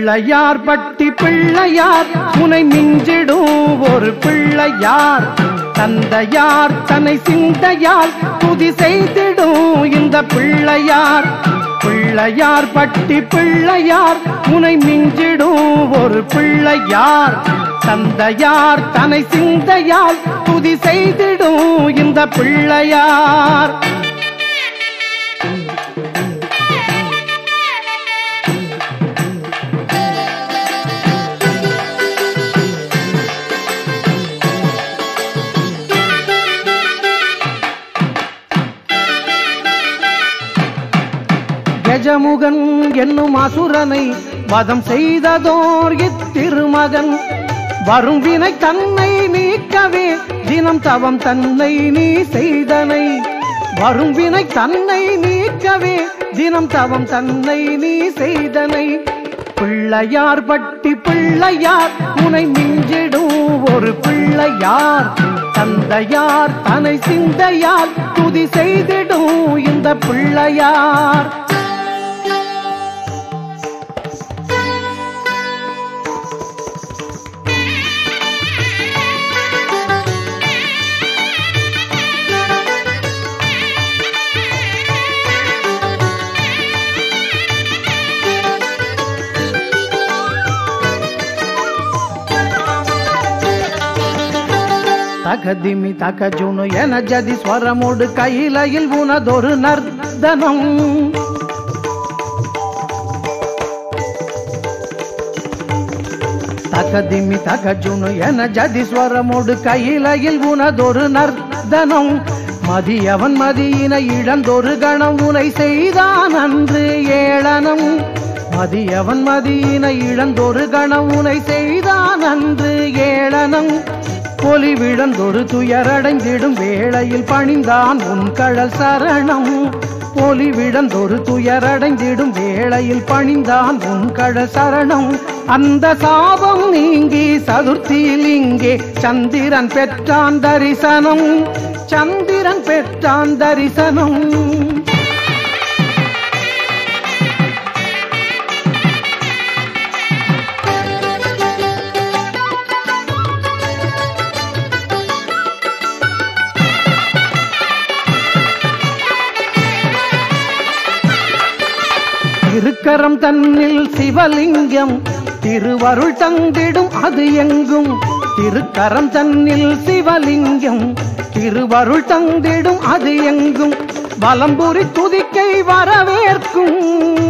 பிள்ளையார் பட்டி பிள்ளையார் உனை மிஞ்சிடும் ஒரு பிள்ளையார் தந்தையார் தன்னை சிந்தையால் துதி செய்திடும் இந்த பிள்ளையார் பிள்ளையார் பட்டி பிள்ளையார் உனை மிஞ்சிடும் ஒரு பிள்ளையார் தந்தையார் தன்னை சிந்தையால் துதி செய்திடும் இந்த பிள்ளையார் கஜமுகன் என்னும் அசுரனை வதம் செய்ததோர் இத்திருமகன் வரும் வினை தன்னை நீக்கவே தினம் தவம் தன்னை நீ செய்தனை வரும் வினை தன்னை நீக்கவே தினம் தவம் தன்னை நீ செய்தனை பிள்ளையார் பட்டி பிள்ளையார் உனை மிஞ்சிடும் ஒரு பிள்ளையார் தந்தையார் தனை சிந்தையால் துதி செய்திடும் இந்த பிள்ளையார் தகதிமி தகஜுனு என ஜதி ஸ்வரமோடு கையிலையில் உனதொரு நர்தனம் தகதிமி தகஜுனு என ஜதி ஸ்வரமோடு கையிலையில் உனதொரு நர்தனம் மதியவன் மதியின இழந்தொரு கணம் உனை செய்தான் அன்று ஏளனம் மதியவன் மதியின இழந்தொரு கணம் உனை செய்தான் அன்று ஏளனம் பொலி விழந்தொரு துயரடைந்திடும் வேளையில் பணிந்தான் உன் கழல் சரணம் பொலி விழந்தொரு துயரடைந்திடும் வேளையில் பணிந்தான் உன் கழல் சரணம் அந்த சாபம் நீங்கி சதுர்த்தியில் இங்கே சந்திரன் பெற்றான் தரிசனம் சந்திரன் பெற்றான் தரிசனம் திருக்கரம் தன்னில் சிவலிங்கம் திருவருள் தந்திடும் அது எங்கும் திருக்கரம் தன்னில் சிவலிங்கம் திருவருள் தந்திடும் அது எங்கும் வலம்புரி துதிக்கை வரவேற்கும்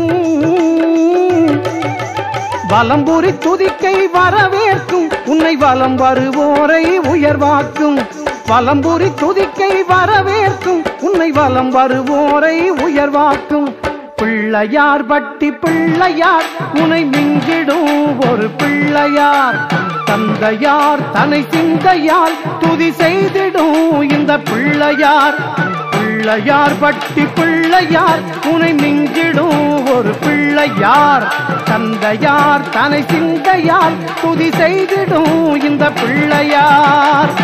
வலம்புரி துதிக்கை வரவேற்கும் உன்னை வலம் வருவோரை உயர்வாக்கும் வலம்புரி துதிக்கை வரவேற்கும் உன்னை வலம் வருவோரை உயர்வாக்கும் பிள்ளையார் பட்டி பிள்ளையார் உனை மிஞ்சிடும் ஒரு பிள்ளையார் தந்தையார் தனை சிந்தையால் துதி செய்திடும் இந்த பிள்ளையார் பிள்ளையார் பட்டி பிள்ளையார் உனை மிஞ்சிடும் ஒரு பிள்ளையார் தந்தையார் தனை சிந்தையால் துதி செய்திடும் இந்த பிள்ளையார்